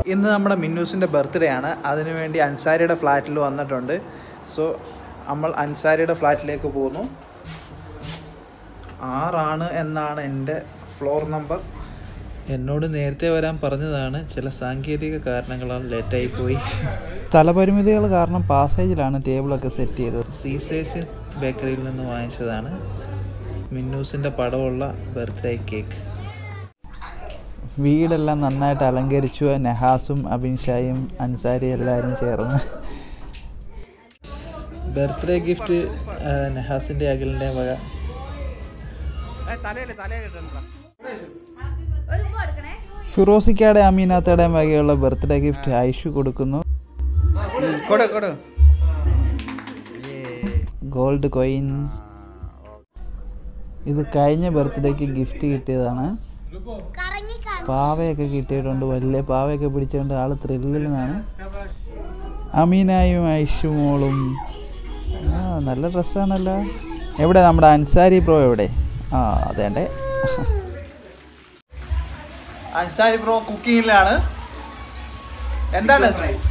ഇന്ന് നമ്മുടെ മിന്നൂസിൻ്റെ ബർത്ത്ഡേ ആണ് അതിനുവേണ്ടി അൻസാരിയുടെ ഫ്ലാറ്റിൽ വന്നിട്ടുണ്ട് സോ നമ്മൾ അൻസാരിയുടെ ഫ്ലാറ്റിലേക്ക് പോകുന്നു ആറാണ് എന്നാണ് എൻ്റെ ഫ്ലോർ നമ്പർ എന്നോട് നേരത്തെ വരാൻ പറഞ്ഞതാണ് ചില സാങ്കേതിക കാരണങ്ങളാൽ ലേറ്റായി പോയി സ്ഥലപരിമിതികൾ കാരണം പാസേജിലാണ് ടേബിളൊക്കെ സെറ്റ് ചെയ്തത് സീസേഴ്സ് ബേക്കറിയിൽ നിന്ന് വാങ്ങിച്ചതാണ് മിന്നൂസിൻ്റെ പടമുള്ള ബർത്ത്ഡേ കേക്ക് വീടെല്ലാം നന്നായിട്ട് അലങ്കരിച്ചു നെഹാസും അബിൻഷായും അൻസാരി എല്ലാവരും ചേർന്ന് ബർത്ത്ഡേ ഗിഫ്റ്റ് നെഹാസിൻ്റെ അഖിലിൻ്റെ വക ഫിറോസിക്കയുടെ അമീനാത്തയുടെയും വകയുള്ള ബർത്ത്ഡേ ഗിഫ്റ്റ് ഐഷു കൊടുക്കുന്നു ഗോൾഡ് കോയിൻ ഇത് കഴിഞ്ഞ ബർത്ത്ഡേക്ക് ഗിഫ്റ്റ് കിട്ടിയതാണ് പാവയൊക്കെ കിട്ടിയിട്ടുണ്ട് വലിയ പാവയൊക്കെ പിടിച്ചുകൊണ്ട് ആള് ത്രില്ലിൽ നിന്നാണ് അമീനായും ഐഷുമോളും ആ നല്ല ഡ്രസ്സാണല്ലോ എവിടെ നമ്മുടെ അൻസാരി ബ്രോ എവിടെ ആ അതേണ്ടേ അൻസാരി ബ്രോ കുക്കിങ്ങിലാണ് എന്താണ്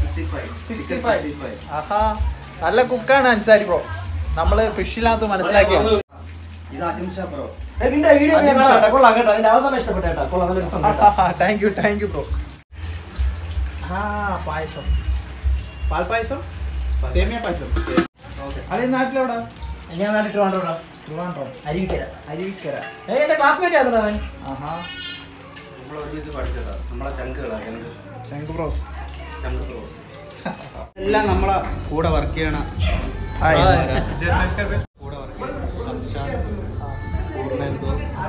ആഹാ നല്ല കുക്കാണ് അൻസാരി ബ്രോ നമ്മള് ഫിഷിനകത്ത് മനസ്സിലാക്കിയാണ് നിന്റെ വീഡിയോ ഞാൻ കാണാം കേട്ടോ. കൊള്ളാം കേട്ടോ അതിന്റെ അവസാനം ഇഷ്ടപ്പെട്ട കേട്ടോ കൊള്ളാം നല്ല രസം കേട്ടോ. Thank you thank you bro ആ പായസം പാൽപ്പായസം സേമിയ പായസം അതേ നാട്ടിലെവിടെ ഞാൻ നാട്ടിൽ വേണ്ടോ ട്രിവാൻഡ്രം അരിവിക്കര അരുവിക്കര ഏ എന്റെ ക്ലാസ്മേറ്റ് ആയിരുന്നു അവൻ ആഹാ നമ്മൾ ഒരുമിച്ച് പഠിച്ചതാ നമ്മളെ ചങ്കുകളാ ഞങ്ങൾക്ക് ശങ്കു ബ്രോസ് ചങ്ക് ക്ലോസ് എല്ലാം നമ്മളെ കൂടെ വർക്ക് ചെയ്യണ ഹായ് കൂടെ വർക്ക് ചെയ്യണ സംശാദ് പൂർണ്ണേന്ദു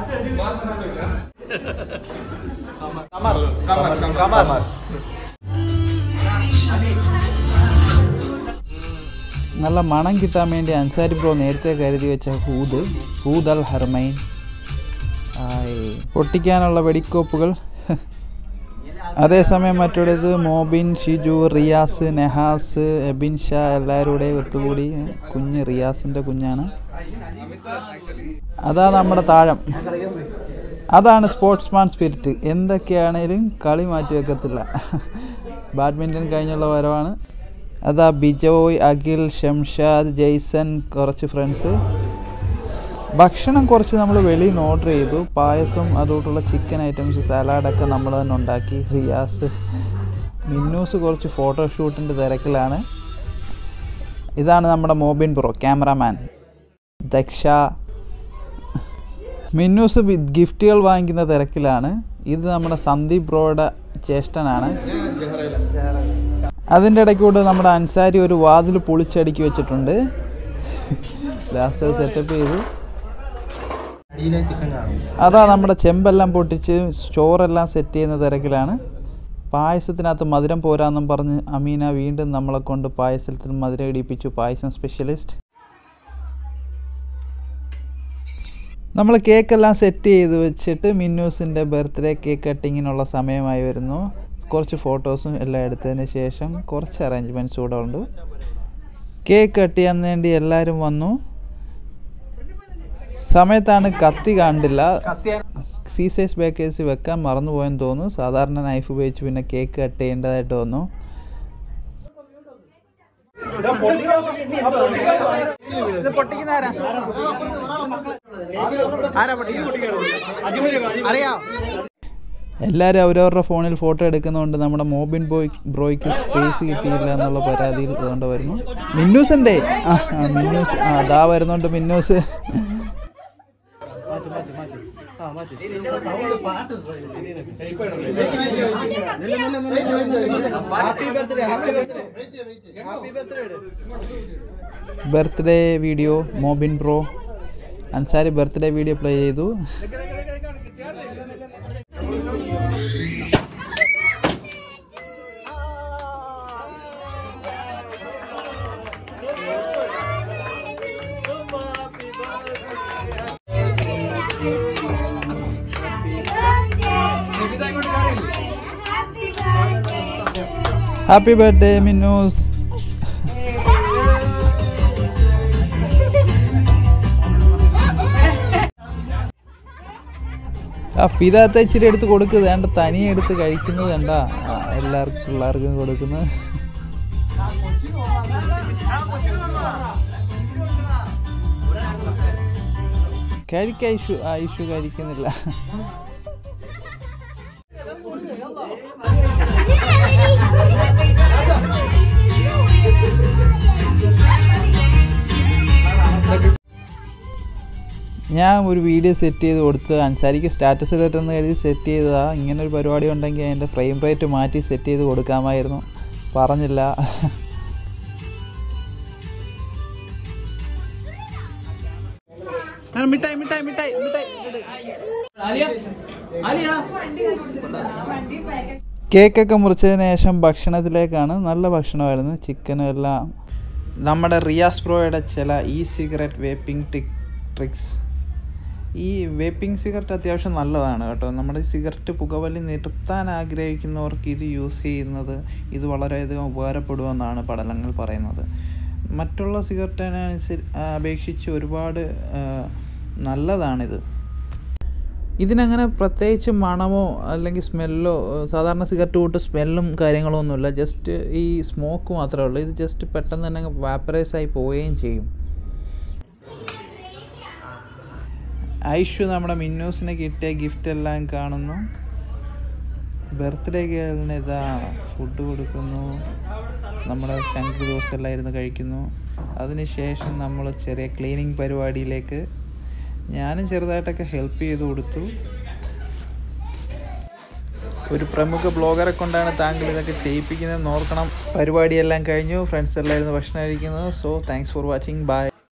കമർ കമർ നല്ല മണം കിട്ടാൻ വേണ്ടി അൻസാരി ബ്രോ നേരത്തെ കരുതി വെച്ച ഹൂദ് ഹൂദ് അൽ ഹർമൈൻ ആയി പൊട്ടിക്കാനുള്ള വെടിക്കോപ്പുകൾ അതേസമയം മറ്റുള്ളത് മോബിൻ ഷിജു റിയാസ് നെഹാസ് എബിൻ ഷാ എല്ലാവരും കൂടെ ഒത്തുകൂടി കുഞ്ഞ് റിയാസിൻ്റെ കുഞ്ഞാണ് അതാ നമ്മുടെ താഴം അതാണ് സ്പോർട്സ്മാൻ സ്പിരിറ്റ് എന്തൊക്കെയാണേലും കളി മാറ്റി വെക്കത്തില്ല ബാഡ്മിൻ്റൺ കഴിഞ്ഞുള്ള വരവാണ് അതാ ബിജോയ് അഖിൽ ഷംഷാദ് ജെയ്സൺ കുറച്ച് ഫ്രണ്ട്സ് ഭക്ഷണം കുറച്ച് നമ്മൾ വെളിയിൽ നിന്ന് ഓർഡർ ചെയ്തു പായസം അതുകൊണ്ടുള്ള ചിക്കൻ ഐറ്റംസ് സാലാഡൊക്കെ നമ്മൾ തന്നെ ഉണ്ടാക്കി റിയാസ് മിന്നൂസ് കുറച്ച് ഫോട്ടോഷൂട്ടിൻ്റെ തിരക്കിലാണ് ഇതാണ് നമ്മുടെ മോബിൻ ബ്രോ ക്യാമറാമാൻ ദക്ഷ മിന്നൂസ് ബി- ഗിഫ്റ്റുകൾ വാങ്ങിക്കുന്ന തിരക്കിലാണ് ഇത് നമ്മുടെ സന്ദീപ് ബ്രോയുടെ ജ്യേഷ്ഠനാണ് അതിൻ്റെ ഇടയ്ക്കൂടെ നമ്മുടെ അൻസാരി ഒരു വാതിൽ പൊളിച്ചടുക്കി വെച്ചിട്ടുണ്ട് ലാസ്റ്റ് അത് സെറ്റപ്പ് ചെയ്തു അടിയിലെ ചിക്കൻ കാണും അതാ നമ്മുടെ ചെമ്പെല്ലാം പൊട്ടിച്ച് ചോറെല്ലാം സെറ്റ് ചെയ്യുന്ന തിരക്കിലാണ് പായസത്തിനകത്ത് മധുരം പോരാന്നും പറഞ്ഞ് അമീന വീണ്ടും നമ്മളെ കൊണ്ട് പായസത്തിൽ മധുരം ഇടിപ്പിച്ചു പായസം സ്പെഷ്യലിസ്റ്റ് നമ്മൾ കേക്കെല്ലാം സെറ്റ് ചെയ്ത് വെച്ചിട്ട് മിന്നൂസിൻ്റെ ബർത്ത്ഡേ കേക്ക് കട്ടിങ്ങിനുള്ള സമയമായി വരുന്നു കുറച്ച് ഫോട്ടോസും എല്ലാം എടുത്തതിന് ശേഷം കുറച്ച് അറേഞ്ച്മെൻറ്റ്സ് കൂടെ ഉണ്ട് കേക്ക് കട്ട് ചെയ്യാൻ വേണ്ടി എല്ലാവരും വന്നു സമയത്താണ് കത്തി കണ്ടില്ല സീസേഴ്സ് ബേക്കേഴ്സ് വെക്കാൻ മറന്നുപോയെന്ന് തോന്നുന്നു സാധാരണ നൈഫ് ഉപയോഗിച്ച് പിന്നെ കേക്ക് കട്ട് ചെയ്യേണ്ടതായിട്ട് വന്നു എല്ലാവരും അവരവരുടെ ഫോണിൽ ഫോട്ടോ എടുക്കുന്നതുകൊണ്ട് നമ്മുടെ മോബിൻ ബോയ് ബ്രോയ്ക്ക് സ്പേസ് കിട്ടിയില്ല എന്നുള്ള പരാതിയിൽ അതുകൊണ്ട് വരുന്നു മിന്നൂസിൻ്റെ ആ ആ, മിന്നൂസ് ആ അതാ വരുന്നുണ്ട് Minnus birthday video Mobin bro Ansari birthday video play ചെയ്തു ഹാപ്പി ബർത്ത്ഡേ മിന്നൂസ് ആ ഫിദാത്ത ഇച്ചിരി എടുത്ത് കൊടുക്കുക വേണ്ട തനിയെ എടുത്ത് കഴിക്കുന്നത് കണ്ട എല്ലാവർക്കും പിള്ളേർക്കും കൊടുക്കുന്നത് കഴിക്ക ഐഷു ആ ഐഷു കഴിക്കുന്നില്ല ഞാൻ ഒരു വീഡിയോ സെറ്റ് ചെയ്ത് കൊടുത്ത് അൻസാരിക്ക് സ്റ്റാറ്റസ് ഇടട്ടെന്ന് കരുതി സെറ്റ് ചെയ്തതാ ഇങ്ങനെ ഒരു പരിപാടി ഉണ്ടെങ്കിൽ അതിൻ്റെ ഫ്രെയിം റേറ്റ് മാറ്റി സെറ്റ് ചെയ്ത് കൊടുക്കാമായിരുന്നു പറഞ്ഞില്ല മിഠായി മിഠായി മിഠായി മിഠായി കേക്കൊക്കെ മുറിച്ചതിന് ശേഷം ഭക്ഷണത്തിലേക്കാണ് നല്ല ഭക്ഷണമായിരുന്നു ചിക്കനും എല്ലാം നമ്മുടെ റിയാസ് പ്രോയുടെ ചില e cigarette vaping tick tricks ഈ വേപ്പിംഗ് സിഗരറ്റ് അത്യാവശ്യം നല്ലതാണ് കേട്ടോ നമ്മുടെ സിഗരറ്റ് പുകവലി നിർത്താൻ ആഗ്രഹിക്കുന്നവർക്ക് ഇത് യൂസ് ചെയ്യുന്നത് ഇത് വളരെയധികം ഉപകാരപ്പെടുമെന്നാണ് പഠനങ്ങൾ പറയുന്നത് മറ്റുള്ള സിഗരറ്റിനനുസരി അപേക്ഷിച്ച് ഒരുപാട് ആ, നല്ലതാണിത് ഇതിനങ്ങനെ പ്രത്യേകിച്ച് മണമോ അല്ലെങ്കിൽ സ്മെല്ലോ സാധാരണ സിഗരറ്റ് കൂട്ട് സ്മെല്ലും കാര്യങ്ങളോ ഒന്നുമില്ല ജസ്റ്റ് ഈ സ്മോക്ക് മാത്രമേ ഉള്ളൂ ഇത് ജസ്റ്റ് പെട്ടെന്ന് തന്നെ വാപ്പറൈസ് ആയി പോവുകയും ചെയ്യും ഐഷു നമ്മുടെ മിന്നൂസിന് കിട്ടിയ ഗിഫ്റ്റ് എല്ലാം കാണുന്നു ബർത്ത്ഡേ ഗേളിന് ഇതാ ഫുഡ് കൊടുക്കുന്നു നമ്മുടെ ശങ്കർ ദോസ് എല്ലാം ഇരുന്ന് കഴിക്കുന്നു അതിനുശേഷം നമ്മൾ ചെറിയ ക്ലീനിങ് പരിപാടിയിലേക്ക് ഞാനും ചെറുതായിട്ടൊക്കെ ഹെൽപ്പ് ചെയ്ത് കൊടുത്തു ഒരു പ്രമുഖ ബ്ലോഗറെ കൊണ്ടാണ് താങ്കൾ ഇതൊക്കെ ചെയ്യിപ്പിക്കുന്നത് ഓർക്കണം പരിപാടിയെല്ലാം കഴിഞ്ഞു ഫ്രണ്ട്സ് എല്ലായിരുന്നു ഭക്ഷണം കഴിക്കുന്നത് so thanks for watching by